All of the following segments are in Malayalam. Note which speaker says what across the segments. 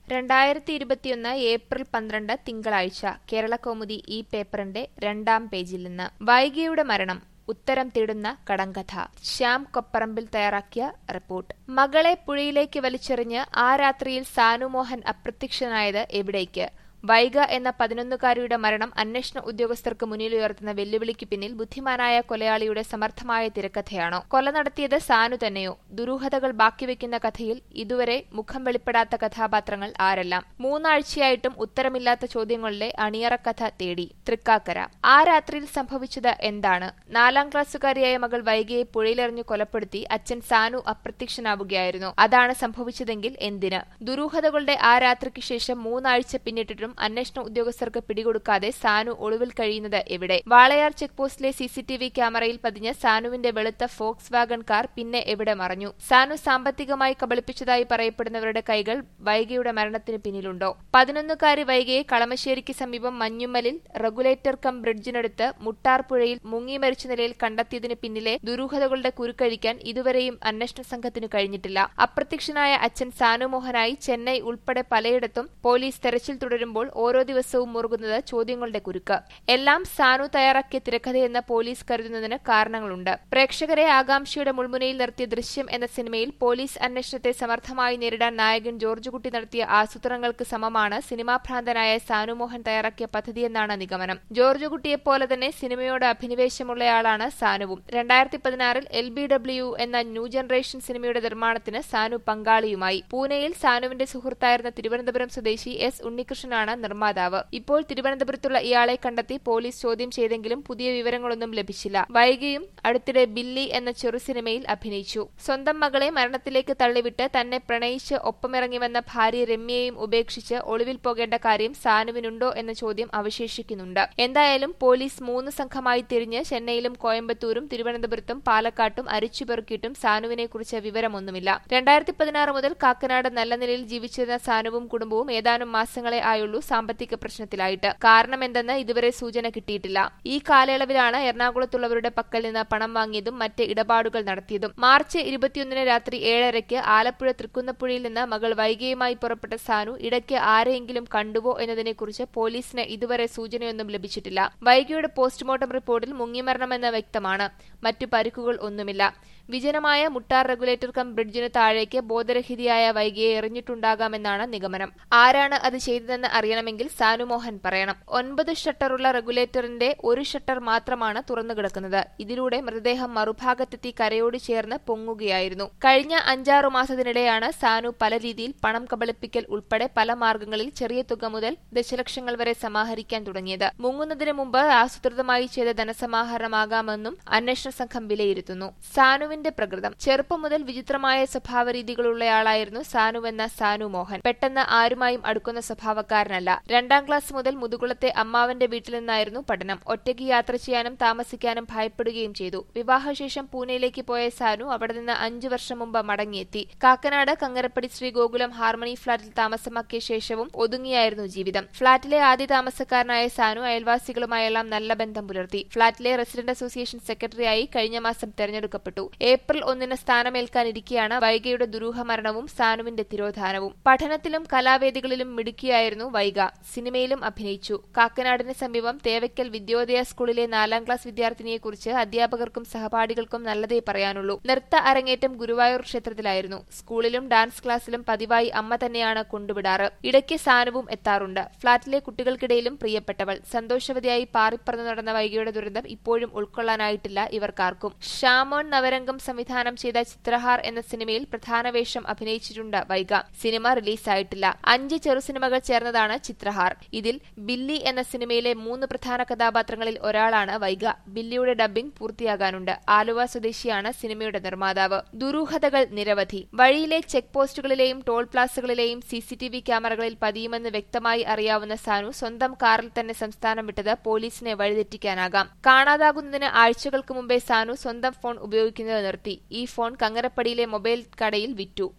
Speaker 1: രണ്ടായിരത്തി ഇരുപത്തിയൊന്ന് ഏപ്രിൽ പന്ത്രണ്ട് തിങ്കളാഴ്ച കേരളകൗമുദി ഈ പേപ്പറിന്റെ രണ്ടാം പേജിൽ നിന്ന് വൈകിയുടെ മരണം ഉത്തരം തേടുന്ന കടങ്കഥ ശ്യാം കൊപ്പറമ്പിൽ തയ്യാറാക്കിയ റിപ്പോർട്ട് മകളെ പുഴയിലേക്ക് വലിച്ചെറിഞ്ഞ് ആ രാത്രിയിൽ സാനുമോഹൻ അപ്രത്യക്ഷനായത് എവിടേക്ക് വൈഗ എന്ന പതിനൊന്നുകാരിയുടെ മരണം അന്വേഷണ ഉദ്യോഗസ്ഥർക്ക് മുന്നിലുയർത്തുന്ന വെല്ലുവിളിക്ക് പിന്നിൽ ബുദ്ധിമാനായ കൊലയാളിയുടെ സമർത്ഥമായ തിരക്കഥയാണോ കൊല നടത്തിയത് സാനു തന്നെയോ ദുരൂഹതകൾ ബാക്കിവെക്കുന്ന കഥയിൽ ഇതുവരെ മുഖം വെളിപ്പെടാത്ത കഥാപാത്രങ്ങൾ ആരെല്ലാം മൂന്നാഴ്ചയായിട്ടും ഉത്തരമില്ലാത്ത ചോദ്യങ്ങളുടെ അണിയറക്കഥ തേടി തൃക്കാക്കര ആ രാത്രിയിൽ സംഭവിച്ചത് എന്താണ് നാലാം ക്ലാസ്സുകാരിയായ മകൾ വൈഗയെ പുഴയിലെറിഞ്ഞു കൊലപ്പെടുത്തി അച്ഛൻ സാനു അപ്രത്യക്ഷനാവുകയായിരുന്നു അതാണ് സംഭവിച്ചതെങ്കിൽ എന്തിന് ദുരൂഹതകളുടെ ആ രാത്രിക്ക് ശേഷം മൂന്നാഴ്ച പിന്നിട്ടിട്ടും അന്വേഷണ ഉദ്യോഗസ്ഥർക്ക് പിടികൊടുക്കാതെ സാനു ഒളിവിൽ കഴിയുന്നത് എവിടെ വാളയാർ ചെക്ക് പോസ്റ്റിലെ സിസിടിവി ക്യാമറയിൽ പതിഞ്ഞ സാനുവിന്റെ വെളുത്ത ഫോക്സ് വാഗൺ കാർ പിന്നെ എവിടെ മറഞ്ഞു സാനു സാമ്പത്തികമായി കബളിപ്പിച്ചതായി പറയപ്പെടുന്നവരുടെ കൈകൾ വൈഗയുടെ മരണത്തിന് പിന്നിലുണ്ടോ പതിനൊന്നുകാരി വൈഗയെ കളമശ്ശേരിക്ക് സമീപം മഞ്ഞുമ്മലിൽ റെഗുലേറ്റർ കം ബ്രിഡ്ജിനടുത്ത് മുട്ടാർ പുഴയിൽ മുങ്ങി മരിച്ച നിലയിൽ കണ്ടെത്തിയതിന് പിന്നിലെ ദുരൂഹതകളുടെ കുരുക്കഴിക്കാൻ ഇതുവരെയും അന്വേഷണ സംഘത്തിന് കഴിഞ്ഞിട്ടില്ല അപ്രത്യക്ഷനായ അച്ഛൻ സാനുമോഹനായി ചെന്നൈ ഉൾപ്പെടെ പലയിടത്തും പോലീസ് തെരച്ചിൽ തുടരുമ്പോൾ ഓരോ ദിവസവും മുറുകുന്നത് ചോദ്യങ്ങളുടെ കുരുക്ക് എല്ലാം സാനു തയ്യാറാക്കിയ തിരക്കഥയെന്ന് പോലീസ് കരുതുന്നതിന് കാരണങ്ങളുണ്ട് പ്രേക്ഷകരെ ആകാംക്ഷയുടെ മുൾമുനയിൽ നിർത്തിയ ദൃശ്യം എന്ന സിനിമയിൽ പോലീസ് അന്വേഷണത്തെ സമർത്ഥമായി നേരിടാൻ നായകൻ ജോർജ് കുട്ടി നടത്തിയ ആസൂത്രണങ്ങൾക്ക് സമമാണ് സിനിമാ ഭ്രാന്തനായ സാനുമോഹൻ തയ്യാറാക്കിയ പദ്ധതിയെന്നാണ് നിഗമനം ജോർജ് കുട്ടിയെപ്പോലെ തന്നെ സിനിമയോട് അഭിനിവേശമുള്ളയാളാണ് സാനുവും രണ്ടായിരത്തി പതിനാറിൽ എൽ ബി ഡബ്ല്യു എന്ന ന്യൂ ജനറേഷൻ സിനിമയുടെ നിർമ്മാണത്തിന് സാനു പങ്കാളിയുമായി പൂനെയിൽ സാനുവിന്റെ സുഹൃത്തായിരുന്ന തിരുവനന്തപുരം സ്വദേശി എസ് ഉണ്ണികൃഷ്ണനാണ് നിർമ്മാതാവ് ഇപ്പോൾ തിരുവനന്തപുരത്തുള്ള ഇയാളെ കണ്ടെത്തി പോലീസ് ചോദ്യം ചെയ്തെങ്കിലും പുതിയ വിവരങ്ങളൊന്നും ലഭിച്ചില്ല വൈകിയും അടുത്തിടെ ബില്ലി എന്ന ചെറു സിനിമയിൽ അഭിനയിച്ചു സ്വന്തം മകളെ മരണത്തിലേക്ക് തള്ളിവിട്ട് തന്നെ പ്രണയിച്ച് ഒപ്പമിറങ്ങിവന്ന ഭാര്യ രമ്യയെയും ഉപേക്ഷിച്ച് ഒളിവിൽ പോകേണ്ട കാര്യം സാനുവിനുണ്ടോ എന്ന ചോദ്യം അവശേഷിക്കുന്നുണ്ട് എന്തായാലും പോലീസ് മൂന്ന് സംഘമായി തിരിഞ്ഞ് ചെന്നൈയിലും കോയമ്പത്തൂരും തിരുവനന്തപുരത്തും പാലക്കാട്ടും അരിച്ചുപെറുക്കിയിട്ടും സാനുവിനെക്കുറിച്ച് വിവരമൊന്നുമില്ല രണ്ടായിരത്തി പതിനാറ് മുതൽ കാക്കനാട് നല്ല നിലയിൽ ജീവിച്ചിരുന്ന സാനുവും കുടുംബവും ഏതാനും മാസങ്ങളെ ആയുള്ളൂ സാമ്പത്തിക പ്രശ്നത്തിലായിട്ട് കാരണമെന്തെന്ന് ഇതുവരെ സൂചന കിട്ടിയിട്ടില്ല ഈ കാലയളവിലാണ് എറണാകുളത്തുള്ളവരുടെ പക്കൽ നിന്ന് പണം വാങ്ങിയതും മറ്റ് ഇടപാടുകൾ നടത്തിയതും മാർച്ച് ഇരുപത്തിയൊന്നിന് രാത്രി ഏഴരയ്ക്ക് ആലപ്പുഴ തൃക്കുന്നപ്പുഴയിൽ നിന്ന് മകൾ വൈകിയുമായി പുറപ്പെട്ട സാനു ഇടയ്ക്ക് ആരെയെങ്കിലും കണ്ടുവോ എന്നതിനെക്കുറിച്ച് പോലീസിന് ഇതുവരെ സൂചനയൊന്നും ലഭിച്ചിട്ടില്ല വൈകിയുടെ പോസ്റ്റ്മോർട്ടം റിപ്പോർട്ടിൽ മുങ്ങിമരണമെന്ന് വ്യക്തമാണ് മറ്റു പരിക്കുകൾ ഒന്നുമില്ല വിജനമായ മുട്ടാർ റെഗുലേറ്റർ കം ബ്രിഡ്ജിന് താഴേക്ക് ബോധരഹിതയായ വൈകിയെ എറിഞ്ഞിട്ടുണ്ടാകാമെന്നാണ് നിഗമനം ആരാണ് അത് ചെയ്തതെന്ന് അറിയണമെങ്കിൽ സാനുമോഹൻ പറയണം ഒൻപത് ഷട്ടറുള്ള റെഗുലേറ്ററിന്റെ ഒരു ഷട്ടർ മാത്രമാണ് തുറന്നുകിടക്കുന്നത് ഇതിലൂടെ മൃതദേഹം മറുഭാഗത്തെത്തി കരയോട് ചേർന്ന് പൊങ്ങുകയായിരുന്നു കഴിഞ്ഞ അഞ്ചാറു മാസത്തിനിടെയാണ് സാനു പല രീതിയിൽ പണം കബളിപ്പിക്കൽ ഉൾപ്പെടെ പല മാർഗങ്ങളിൽ ചെറിയ തുക മുതൽ ദശലക്ഷങ്ങൾ വരെ സമാഹരിക്കാൻ തുടങ്ങിയത് മുങ്ങുന്നതിന് മുമ്പ് ആസൂത്രിതമായി ചെയ്ത ധനസമാഹരണമാകാമെന്നും അന്വേഷണ സംഘം വിലയിരുത്തുന്നു സാനുവിന്റെ പ്രകൃതം ചെറുപ്പം മുതൽ വിചിത്രമായ സ്വഭാവരീതികളുള്ളയാളായിരുന്നു സാനുവെന്ന സാനു മോഹൻ പെട്ടെന്ന് ആരുമായും അടുക്കുന്ന സ്വഭാവക്കാരനല്ല രണ്ടാം ക്ലാസ് മുതൽ മുതുകുളത്തെ അമ്മാവന്റെ വീട്ടിൽ നിന്നായിരുന്നു പഠനം ഒറ്റയ്ക്ക് യാത്ര ചെയ്യാനും താമസിക്കാനും ഭയപ്പെടുകയും ചെയ്തു വിവാഹശേഷം പൂനെയിലേക്ക് പോയ സാനു അവിടെ നിന്ന് അഞ്ചു വർഷം മുമ്പ് മടങ്ങിയെത്തി കാക്കനാട് കങ്ങരപ്പടി ശ്രീ ഗോകുലം ഹാർമണി ഫ്ളാറ്റിൽ താമസമാക്കിയ ശേഷവും ഒതുങ്ങിയായിരുന്നു ജീവിതം ഫ്ളാറ്റിലെ ആദ്യ താമസക്കാരനായ സാനു അയൽവാസികളുമായെല്ലാം നല്ല ബന്ധം പുലർത്തി ഫ്ളാറ്റിലെ റെസിഡന്റ് അസോസിയേഷൻ സെക്രട്ടറിയായി കഴിഞ്ഞ മാസം തെരഞ്ഞെടുക്കപ്പെട്ടു ഏപ്രിൽ ഒന്നിന് സ്ഥാനമേൽക്കാനിരിക്കെയാണ് വൈഗയുടെ ദുരൂഹമരണവും സാനുവിന്റെ തിരോധാനവും പഠനത്തിലും കലാവേദികളിലും മിടുക്കിയായിരുന്നു വൈഗ സിനിമയിലും അഭിനയിച്ചു കാക്കനാടിന് സമീപം തേവയ്ക്കൽ വിദ്യോദയ സ്കൂളിലെ നാലാം ക്ലാസ് വിദ്യാർത്ഥിനിയെക്കുറിച്ച് അധ്യാപകർക്കും സഹപാഠികൾക്കും നല്ലതേ പറയാനുള്ളൂ നൃത്ത അരങ്ങേറ്റം ഗുരുവായൂർ ക്ഷേത്രത്തിലായിരുന്നു സ്കൂളിലും ഡാൻസ് ക്ലാസ്സിലും പതിവായി അമ്മ തന്നെയാണ് കൊണ്ടുവിടാറ് ഇടയ്ക്ക് സാനുവും എത്താറുണ്ട് ഫ്ളാറ്റിലെ കുട്ടികൾക്കിടയിലും പ്രിയപ്പെട്ടവൾ സന്തോഷവതിയായി പാറിപ്പറന്നു നടന്ന വൈകിയുടെ ദുരന്തം ഇപ്പോഴും ഉൾക്കൊള്ളാനായിട്ടില്ല ഇവർക്കാർക്കും ഷാമോൺ നവരംഗം സംവിധാനം ചെയ്ത ചിത്രഹാർ എന്ന സിനിമയിൽ പ്രധാന വേഷം അഭിനയിച്ചിട്ടുണ്ട് വൈഗ സിനിമ റിലീസായിട്ടില്ല അഞ്ച് ചെറു സിനിമകൾ ചേർന്നതാണ് ചിത്രഹാർ ഇതിൽ ബില്ലി എന്ന സിനിമയിലെ മൂന്ന് പ്രധാന കഥാപാത്രങ്ങളിൽ ഒരാളാണ് വൈഗ ബില്ലിയുടെ ഡബ്ബിംഗ് പൂർത്തിയാകാനുണ്ട് ആലുവ സ്വദേശിയാണ് സിനിമയുടെ നിർമ്മാതാവ് ദുരൂഹതകൾ നിരവധി വഴിയിലെ ചെക്ക് പോസ്റ്റുകളിലെയും ടോൾ പ്ലാസകളിലെയും സിസിടിവി ക്യാമറകളിൽ പതിയുമെന്ന് വ്യക്തമായി അറിയാവുന്ന സാനു സ്വന്തം കാറിൽ തന്നെ സംസ്ഥാനം വിട്ടത് പോലീസിനെ വഴിതെറ്റിക്കാനാകാം കാണാതാകുന്നതിന് ആഴ്ചകൾക്ക് മുമ്പേ സാനു സ്വന്തം ഫോൺ ഉപയോഗിക്കുന്നത് നിർത്തി ഈ ഫോൺ കങ്ങരപ്പടിയിലെ മൊബൈൽ കടയിൽ വിറ്റു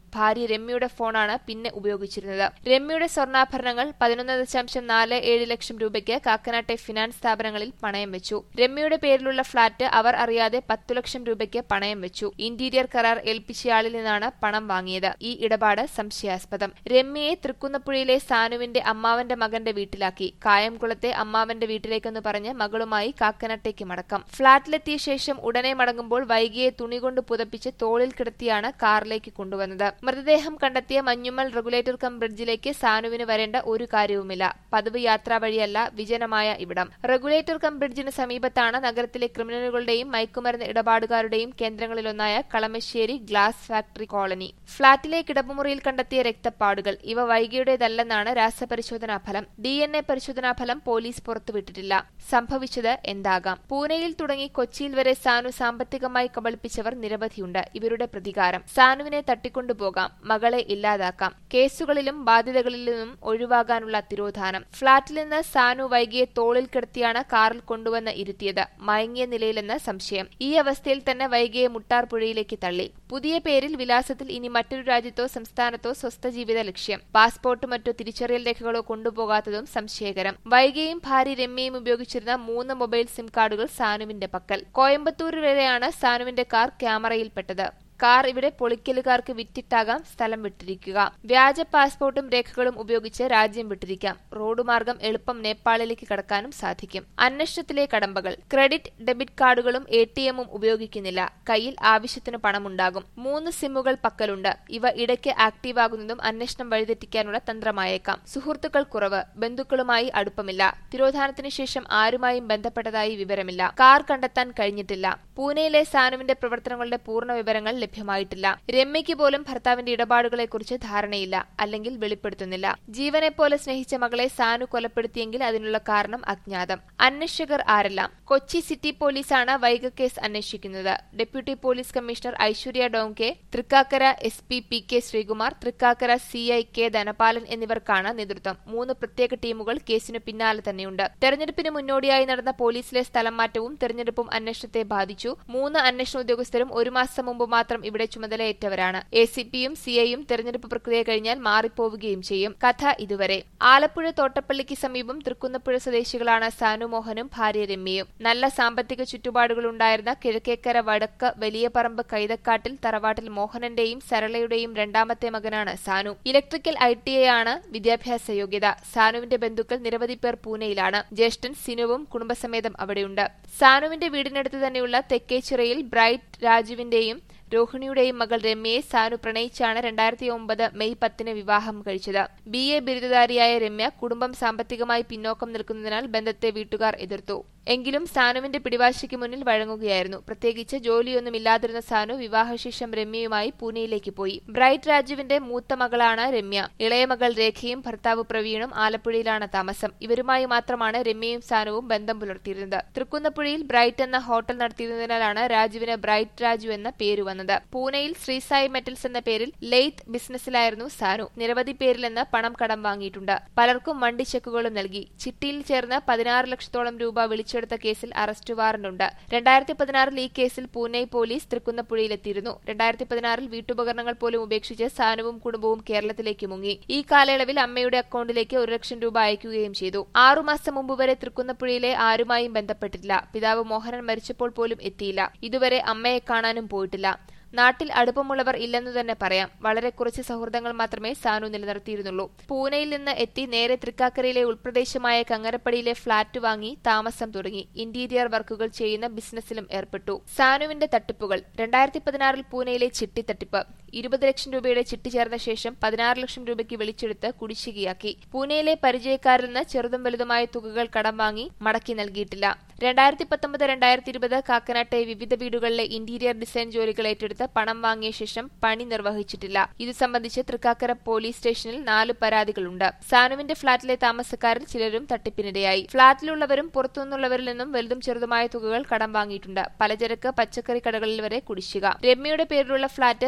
Speaker 1: ഭാര്യ രമ്യയുടെ ഫോണാണ് പിന്നെ ഉപയോഗിച്ചിരുന്നത് രമ്യയുടെ സ്വർണ്ണാഭരണങ്ങൾ പതിനൊന്ന് ദശാംശം നാല് ഏഴ് ലക്ഷം രൂപയ്ക്ക് കാക്കനാട്ടെ ഫിനാൻസ് സ്ഥാപനങ്ങളിൽ പണയം വെച്ചു രമ്യയുടെ പേരിലുള്ള ഫ്ളാറ്റ് അവർ അറിയാതെ പത്തു ലക്ഷം രൂപയ്ക്ക് പണയം വെച്ചു ഇന്റീരിയർ കരാർ ഏൽപ്പിച്ചയാളിൽ നിന്നാണ് പണം വാങ്ങിയത് ഈ ഇടപാട് സംശയാസ്പദം രമ്യയെ തൃക്കുന്നപ്പുഴയിലെ സാനുവിന്റെ അമ്മാവന്റെ മകന്റെ വീട്ടിലാക്കി കായംകുളത്തെ അമ്മാവന്റെ വീട്ടിലേക്കെന്ന് പറഞ്ഞ് മകളുമായി കാക്കനാട്ടേക്ക് മടക്കം ഫ്ളാറ്റിലെത്തിയ ശേഷം ഉടനെ മടങ്ങുമ്പോൾ വൈകിയെ തുണികൊണ്ട് പുതപ്പിച്ച് തോളിൽ കിടത്തിയാണ് കാറിലേക്ക് കൊണ്ടുവന്നത് മൃതദേഹം കണ്ടെത്തിയ മഞ്ഞുമ്മൽ റെഗുലേറ്റർ കം ബ്രിഡ്ജിലേക്ക് സാനുവിന് വരേണ്ട ഒരു കാര്യവുമില്ല പതിവ് യാത്രാ വഴിയല്ല വിജനമായ ഇവിടം റെഗുലേറ്റർ കം ബ്രിഡ്ജിന് സമീപത്താണ് നഗരത്തിലെ ക്രിമിനലുകളുടെയും മയക്കുമരുന്ന് ഇടപാടുകാരുടെയും കേന്ദ്രങ്ങളിലൊന്നായ കളമശ്ശേരി ഗ്ലാസ് ഫാക്ടറി കോളനി ഫ്ളാറ്റിലെ കിടപ്പുമുറിയിൽ കണ്ടെത്തിയ രക്തപ്പാടുകൾ ഇവ വൈകിയുടേതല്ലെന്നാണ് രാസപരിശോധനാ ഫലം ഡി എൻ എ പരിശോധനാ ഫലം പോലീസ് പുറത്തുവിട്ടിട്ടില്ല സംഭവിച്ചത് എന്താകാം പൂനെയിൽ തുടങ്ങി കൊച്ചിയിൽ വരെ സാനു സാമ്പത്തികമായി കബളിപ്പിച്ചവർ നിരവധിയുണ്ട് ഇവരുടെ പ്രതികാരം സാനുവിനെ തട്ടിക്കൊണ്ടുപോകാം മകളെ ഇല്ലാതാക്കാം കേസുകളിലും ബാധ്യതകളിലും ഒഴിവാകാനുള്ള തിരോധാനം ഫ്ളാറ്റിൽ നിന്ന് സാനു വൈകിയെ തോളിൽ കിടത്തിയാണ് കാറിൽ കൊണ്ടുവന്ന് ഇരുത്തിയത് മയങ്ങിയ നിലയിലെന്ന് സംശയം ഈ അവസ്ഥയിൽ തന്നെ വൈകിയെ മുട്ടാർ പുഴയിലേക്ക് തള്ളി പുതിയ പേരിൽ വിലാസത്തിൽ ഇനി മറ്റൊരു രാജ്യത്തോ സംസ്ഥാനത്തോ സ്വസ്ഥ ജീവിത ലക്ഷ്യം പാസ്പോർട്ട് മറ്റോ തിരിച്ചറിയൽ രേഖകളോ കൊണ്ടുപോകാത്തതും സംശയകരം വൈകിയും ഭാര്യ രമ്യയും ഉപയോഗിച്ചിരുന്ന മൂന്ന് മൊബൈൽ സിം കാർഡുകൾ സാനുവിന്റെ പക്കൽ കോയമ്പത്തൂർ വരെയാണ് സാനുവിന്റെ കാർ ക്യാമറയിൽപ്പെട്ടത് കാർ ഇവിടെ പൊളിക്കലുകാർക്ക് വിറ്റിട്ടാകാം സ്ഥലം വിട്ടിരിക്കുക വ്യാജ പാസ്പോർട്ടും രേഖകളും ഉപയോഗിച്ച് രാജ്യം വിട്ടിരിക്കാം റോഡ് മാർഗം എളുപ്പം നേപ്പാളിലേക്ക് കടക്കാനും സാധിക്കും അന്വേഷണത്തിലെ കടമ്പകൾ ക്രെഡിറ്റ് ഡെബിറ്റ് കാർഡുകളും എ ടി എമ്മും ഉപയോഗിക്കുന്നില്ല കയ്യിൽ ആവശ്യത്തിന് പണമുണ്ടാകും മൂന്ന് സിമ്മുകൾ പക്കലുണ്ട് ഇവ ഇടയ്ക്ക് ആക്റ്റീവ് ആകുന്നതും അന്വേഷണം വഴിതെറ്റിക്കാനുള്ള തന്ത്രമായേക്കാം സുഹൃത്തുക്കൾ കുറവ് ബന്ധുക്കളുമായി അടുപ്പമില്ല തിരോധാനത്തിന് ശേഷം ആരുമായും ബന്ധപ്പെട്ടതായി വിവരമില്ല കാർ കണ്ടെത്താൻ കഴിഞ്ഞിട്ടില്ല പൂനെയിലെ സാനുവിന്റെ പ്രവർത്തനങ്ങളുടെ പൂർണ്ണ വിവരങ്ങൾ ലഭ്യമായിട്ടില്ല രമ്യയ്ക്ക് പോലും ഭർത്താവിന്റെ ഇടപാടുകളെക്കുറിച്ച് ധാരണയില്ല അല്ലെങ്കിൽ വെളിപ്പെടുത്തുന്നില്ല ജീവനെപ്പോലെ സ്നേഹിച്ച മകളെ സാനു കൊലപ്പെടുത്തിയെങ്കിൽ അതിനുള്ള കാരണം അജ്ഞാതം അന്വേഷകർ ആരെല്ലാം കൊച്ചി സിറ്റി പോലീസാണ് വൈഗ കേസ് അന്വേഷിക്കുന്നത് deputy police commissioner Aishwarya Dongre Thrikkakara S P P K Sreekumar Thrikkakara C I K Dhanapalan എന്നിവർക്കാണ് നേതൃത്വം മൂന്ന് പ്രത്യേക ടീമുകൾ കേസിനു പിന്നാലെ തന്നെയുണ്ട് തെരഞ്ഞെടുപ്പിന് മുന്നോടിയായി നടന്ന പോലീസിലെ സ്ഥലം മാറ്റവും തെരഞ്ഞെടുപ്പും അന്വേഷണത്തെ ബാധിച്ചു മൂന്ന് അന്വേഷണ ഉദ്യോഗസ്ഥരും ഒരു മാസം മുമ്പ് മാത്രം ഇവിടെ ചുമതലയേറ്റവരാണ് എ സി പിയും സിഐയും തെരഞ്ഞെടുപ്പ് പ്രക്രിയ കഴിഞ്ഞാൽ മാറിപ്പോവുകയും ചെയ്യും കഥ ഇതുവരെ ആലപ്പുഴ തോട്ടപ്പള്ളിക്ക് സമീപം തൃക്കുന്നപ്പുഴ സ്വദേശികളാണ് സാനു മോഹനും ഭാര്യ രമ്യയും നല്ല സാമ്പത്തിക ചുറ്റുപാടുകളുണ്ടായിരുന്ന കിഴക്കേക്കര വടക്ക് വലിയ പറമ്പ് കൈതക്കാട്ടിൽ തറവാട്ടിൽ മോഹനന്റെയും സരളയുടെയും രണ്ടാമത്തെ മകനാണ് Sanu electrical I T I ആണ് വിദ്യാഭ്യാസ യോഗ്യത സാനുവിന്റെ ബന്ധുക്കൾ നിരവധി പേർ പൂനെയിലാണ് ജ്യേഷ്ഠൻ സിനുവും കുടുംബസമേതം അവിടെയുണ്ട് സാനുവിന്റെ വീടിനടുത്ത് തന്നെയുള്ള തെക്കേച്ചിറയിൽ ബ്രൈറ്റ് രാജുവിന്റെയും രോഹിണിയുടെയും മകൾ രമ്യയെ സാനു പ്രണയിച്ചാണ് രണ്ടായിരത്തി ഒമ്പത് മെയ് പത്തിന് വിവാഹം കഴിച്ചത് ബി എ ബിരുദധാരിയായ രമ്യ കുടുംബം സാമ്പത്തികമായി പിന്നോക്കം നിൽക്കുന്നതിനാൽ ബന്ധത്തെ വീട്ടുകാർ എതിർത്തു എങ്കിലും സാനുവിന്റെ പിടിവാശിക്ക് മുന്നിൽ വഴങ്ങുകയായിരുന്നു പ്രത്യേകിച്ച് ജോലിയൊന്നുമില്ലാതിരുന്ന സാനു വിവാഹശേഷം രമ്യയുമായി പൂനെയിലേക്ക് പോയി ബ്രൈറ്റ് രാജുവിന്റെ മൂത്ത മകളാണ് രമ്യ ഇളയ മകൾ രേഖയും ഭർത്താവ് പ്രവീണും ആലപ്പുഴയിലാണ് താമസം ഇവരുമായി മാത്രമാണ് രമ്യയും സാനുവും ബന്ധം പുലർത്തിയിരുന്നത് തൃക്കുന്നപ്പുഴയിൽ ബ്രൈറ്റ് എന്ന ഹോട്ടൽ നടത്തിയിരുന്നതിനാലാണ് രാജുവിന് ബ്രൈറ്റ് രാജു എന്ന പേര് വന്നത് പൂനെയിൽ ശ്രീസായി മെറ്റൽസ് എന്ന പേരിൽ ലെയ്ത്ത് ബിസിനസ്സിലായിരുന്നു സാനു നിരവധി പേരിൽ നിന്ന് പണം കടം വാങ്ങിയിട്ടുണ്ട് പലർക്കും വണ്ടി ചെക്കുകളും നൽകി ചിട്ടിയിൽ ചേർന്ന് പതിനാറ് ലക്ഷത്തോളം രൂപ വിളിച്ചെടുത്ത കേസിൽ അറസ്റ്റ് വാറണ്ടുണ്ട് രണ്ടായിരത്തി പതിനാറിൽ ഈ കേസിൽ പൂനെ പോലീസ് തൃക്കുന്നപ്പുഴയിലെത്തിയിരുന്നു രണ്ടായിരത്തി പതിനാറിൽ വീട്ടുപകരണങ്ങൾ പോലും ഉപേക്ഷിച്ച് സാനുവും കുടുംബവും കേരളത്തിലേക്ക് മുങ്ങി ഈ കാലയളവിൽ അമ്മയുടെ അക്കൗണ്ടിലേക്ക് ഒരു ലക്ഷം രൂപ അയക്കുകയും ചെയ്തു ആറുമാസം മുമ്പ് വരെ തൃക്കുന്നപ്പുഴയിലെ ആരുമായും ബന്ധപ്പെട്ടിട്ടില്ല പിതാവ് മോഹനൻ മരിച്ചപ്പോൾ പോലും എത്തിയില്ല ഇതുവരെ അമ്മയെ കാണാനും പോയിട്ടില്ല നാട്ടിൽ അടുപ്പമുള്ളവർ ഇല്ലെന്നു തന്നെ പറയാം വളരെ കുറച്ച് സൗഹൃദങ്ങൾ മാത്രമേ സാനു നിലനിർത്തിയിരുന്നുള്ളൂ പൂനെയിൽ നിന്ന് എത്തി നേരെ തൃക്കാക്കരയിലെ ഉൾപ്രദേശമായ കങ്ങരപ്പടിയിലെ ഫ്ളാറ്റ് വാങ്ങി താമസം തുടങ്ങി ഇന്റീരിയർ വർക്കുകൾ ചെയ്യുന്ന ബിസിനസ്സിലും ഏർപ്പെട്ടു സാനുവിന്റെ തട്ടിപ്പുകൾ രണ്ടായിരത്തി പതിനാറിൽ പൂനെയിലെ ചിട്ടി തട്ടിപ്പ് ഇരുപത് ലക്ഷം രൂപയുടെ ചിട്ടി ചേർന്ന ശേഷം പതിനാറ് ലക്ഷം രൂപയ്ക്ക് വിളിച്ചെടുത്ത് കുടിശ്ശികയാക്കി പൂനെയിലെ പരിചയക്കാരിൽ നിന്ന് ചെറുതും വലുതുമായ തുകകൾ കടം വാങ്ങി മടക്കി നൽകിയിട്ടില്ല രണ്ടായിരത്തി പത്തൊമ്പത് രണ്ടായിരത്തി ഇരുപത് കാക്കനാട്ടെ വിവിധ വീടുകളിലെ ഇന്റീരിയർ ഡിസൈൻ ജോലികൾ ഏറ്റെടുത്ത് പണം വാങ്ങിയ ശേഷം പണി നിർവഹിച്ചിട്ടില്ല ഇതു സംബന്ധിച്ച് തൃക്കാക്കര പോലീസ് സ്റ്റേഷനിൽ നാല് പരാതികളുണ്ട് സാനുവിന്റെ ഫ്ളാറ്റിലെ താമസക്കാരിൽ ചിലരും തട്ടിപ്പിനിരയായി ഫ്ളാറ്റിലുള്ളവരും പുറത്തുനിന്നുള്ളവരിൽ നിന്നും വലുതും ചെറുതുമായ തുകകൾ കടം വാങ്ങിയിട്ടുണ്ട് പലചരക്ക് പച്ചക്കറി കടകളിൽ വരെ കുടിശ്ശിക രമ്യയുടെ പേരിലുള്ള ഫ്ളാറ്റ് രമ്യ അറിയാതെ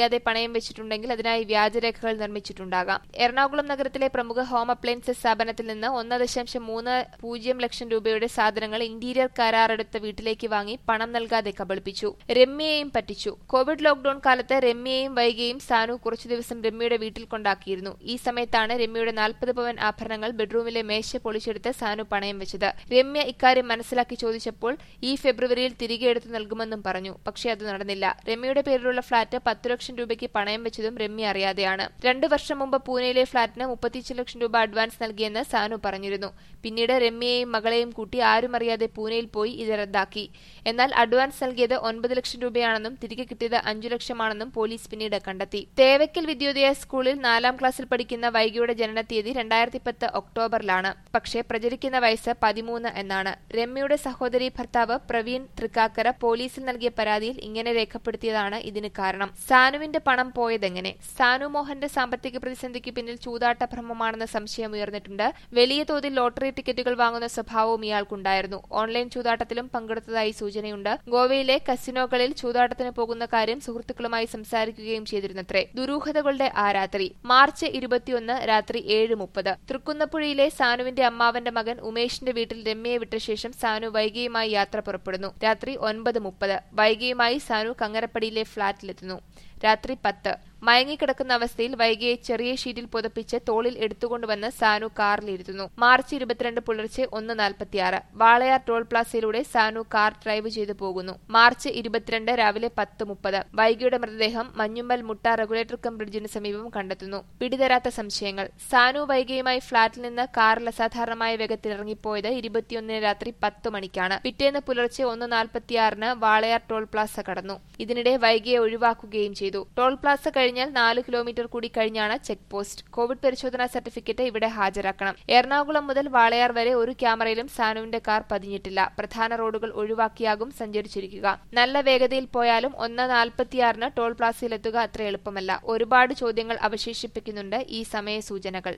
Speaker 1: അറിയാതെ പണയം വെച്ചിട്ടുണ്ടെങ്കിൽ അതിനായി വ്യാജരേഖകൾ നിർമ്മിച്ചിട്ടുണ്ടാകാം എറണാകുളം നഗരത്തിലെ പ്രമുഖ ഹോം അപ്ലയൻസസ് സ്ഥാപനത്തിൽ നിന്ന് ഒന്ന് ദശാംശം മൂന്ന് പൂജ്യം ലക്ഷം രൂപയുടെ സാധനങ്ങൾ ഇന്റീരിയർ കരാറെടുത്ത വീട്ടിലേക്ക് വാങ്ങി പണം നൽകാതെ കബളിപ്പിച്ചു രമ്യയെയും പറ്റിച്ചു കോവിഡ് ലോക്ഡൌൺ കാലത്ത് രമ്യയെയും വൈകിയും സാനു കുറച്ചു ദിവസം രമ്യയുടെ വീട്ടിൽ കൊണ്ടാക്കിയിരുന്നു ഈ സമയത്താണ് രമ്യയുടെ നാൽപ്പത് പവൻ ആഭരണങ്ങൾ ബെഡ്റൂമിലെ മേശ പൊളിച്ചെടുത്ത് സാനു പണയം വെച്ചത് രമ്യ ഇക്കാര്യം മനസ്സിലാക്കി ചോദിച്ചപ്പോൾ ഈ ഫെബ്രുവരിയിൽ തിരികെ എടുത്തു നൽകുമെന്നും പറഞ്ഞു പക്ഷേ അത് നടന്നില്ല രമ്യയുടെ പേരിലുള്ള ഫ്ളാറ്റ് പത്തു ലക്ഷം രൂപയ്ക്ക് പണയം വെച്ചതും രമ്യ അറിയാതെയാണ് രണ്ടു വർഷം മുമ്പ് പൂനെയിലെ ഫ്ളാറ്റിന് മുപ്പത്തിയഞ്ച് ലക്ഷം രൂപ അഡ്വാൻസ് നൽകിയെന്ന് സാനു പറഞ്ഞിരുന്നു പിന്നീട് രമ്യയെയും മകളെയും കൂട്ടി ആരും അറിയാതെ പൂനെയിൽ പോയി ഇത് റദ്ദാക്കി എന്നാൽ അഡ്വാൻസ് നൽകിയത് ഒൻപത് ലക്ഷം രൂപയാണെന്നും തിരികെ കിട്ടിയത് അഞ്ചു ലക്ഷമാണെന്നും പോലീസ് പിന്നീട് കണ്ടെത്തി തേവയ്ക്കൽ വിദ്യോദയ സ്കൂളിൽ നാലാം ക്ലാസ്സിൽ പഠിക്കുന്ന വൈകിയുടെ ജനനത്തീയതി രണ്ടായിരത്തി പത്ത് ഒക്ടോബറിലാണ് പക്ഷേ പ്രചരിക്കുന്ന വയസ്സ് പതിമൂന്ന് എന്നാണ് രമ്യയുടെ സഹോദരി ഭർത്താവ് പ്രവീൺ തൃക്കാക്കര പോലീസിൽ നൽകിയ പരാതിയിൽ ഇങ്ങനെ രേഖപ്പെടുത്തിയതാണ് ഇതിന് കാരണം സാനുവിന്റെ പണം പോയതെങ്ങനെ സാനു മോഹന്റെ സാമ്പത്തിക പ്രതിസന്ധിക്ക് പിന്നിൽ ചൂതാട്ട ഭ്രമമാണെന്ന സംശയം ഉയർന്നിട്ടുണ്ട് വലിയ തോതിൽ ലോട്ടറി ടിക്കറ്റുകൾ വാങ്ങുന്ന സ്വഭാവവും ഇയാൾക്കുണ്ടായിരുന്നു ഓൺലൈൻ ചൂതാട്ടത്തിലും പങ്കെടുത്തതായി സൂചനയുണ്ട് ഗോവയിലെ കസിനോകളിൽ ചൂതാട്ടത്തിന് പോകുന്ന കാര്യം സുഹൃത്തുക്കളുമായി സംസാരിക്കുകയും ചെയ്തിരുന്നത്രേ ദുരൂഹതകളുടെ ആ രാത്രി മാർച്ച് ഇരുപത്തിയൊന്ന് രാത്രി ഏഴ് മുപ്പത് തൃക്കുന്നപ്പുഴയിലെ സാനുവിന്റെ അമ്മാവന്റെ മകൻ ഉമേഷിന്റെ വീട്ടിൽ രമ്യയെ വിട്ട ശേഷം സാനു വൈകിയുമായി യാത്ര പുറപ്പെടുന്നു രാത്രി ഒൻപത് മുപ്പത് വൈകിയുമായി സാനു കങ്ങരപ്പടിയിലെ ഫ്ളാറ്റിലെത്തുന്നു രാത്രി പത്ത് മയങ്ങിക്കിടക്കുന്ന അവസ്ഥയിൽ വൈകിയെ ചെറിയ ഷീറ്റിൽ പുതപ്പിച്ച് തോളിൽ എടുത്തുകൊണ്ടുവന്ന് സാനു കാറിലിരുത്തുന്നു മാർച്ച് ഇരുപത്തിരണ്ട് പുലർച്ചെ ഒന്ന് നാൽപ്പത്തിയാറ് വാളയാർ ടോൾ പ്ലാസയിലൂടെ സാനു കാർ ഡ്രൈവ് ചെയ്തു പോകുന്നു മാർച്ച് ഇരുപത്തിരണ്ട് രാവിലെ പത്ത് മുപ്പത് വൈകിയുടെ മൃതദേഹം മഞ്ഞുമ്മൽ മുട്ട റെഗുലേറ്റർ കം ബ്രിഡ്ജിന് സമീപം കണ്ടെത്തുന്നു പിടിതരാത്ത സംശയങ്ങൾ സാനു വൈകിയുമായി ഫ്ളാറ്റിൽ നിന്ന് കാറിൽ അസാധാരണമായ വേഗത്തിൽ ഇറങ്ങിപ്പോയത് ഇരുപത്തിയൊന്നിന് രാത്രി പത്ത് മണിക്കാണ് പിറ്റേന്ന് പുലർച്ചെ ഒന്ന് നാൽപ്പത്തിയാറിന് വാളയാർ ടോൾ പ്ലാസ കടന്നു ഇതിനിടെ വൈകിയെ ഒഴിവാക്കുകയും ചെയ്തു ടോൾ പ്ലാസ കഴിഞ്ഞാൽ നാല് കിലോമീറ്റർ കൂടി കഴിഞ്ഞാണ് ചെക്ക് പോസ്റ്റ് കോവിഡ് പരിശോധനാ സർട്ടിഫിക്കറ്റ് ഇവിടെ ഹാജരാക്കണം എറണാകുളം മുതൽ വാളയാർ വരെ ഒരു ക്യാമറയിലും സാനുവിന്റെ കാർ പതിഞ്ഞിട്ടില്ല പ്രധാന റോഡുകൾ ഒഴിവാക്കിയാകും സഞ്ചരിച്ചിരിക്കുക നല്ല വേഗതയിൽ പോയാലും ഒന്ന് നാൽപ്പത്തിയാറിന് ടോൾ പ്ലാസയിലെത്തുക അത്ര എളുപ്പമല്ല ഒരുപാട് ചോദ്യങ്ങൾ അവശേഷിപ്പിക്കുന്നുണ്ട് ഈ സമയ സൂചനകൾ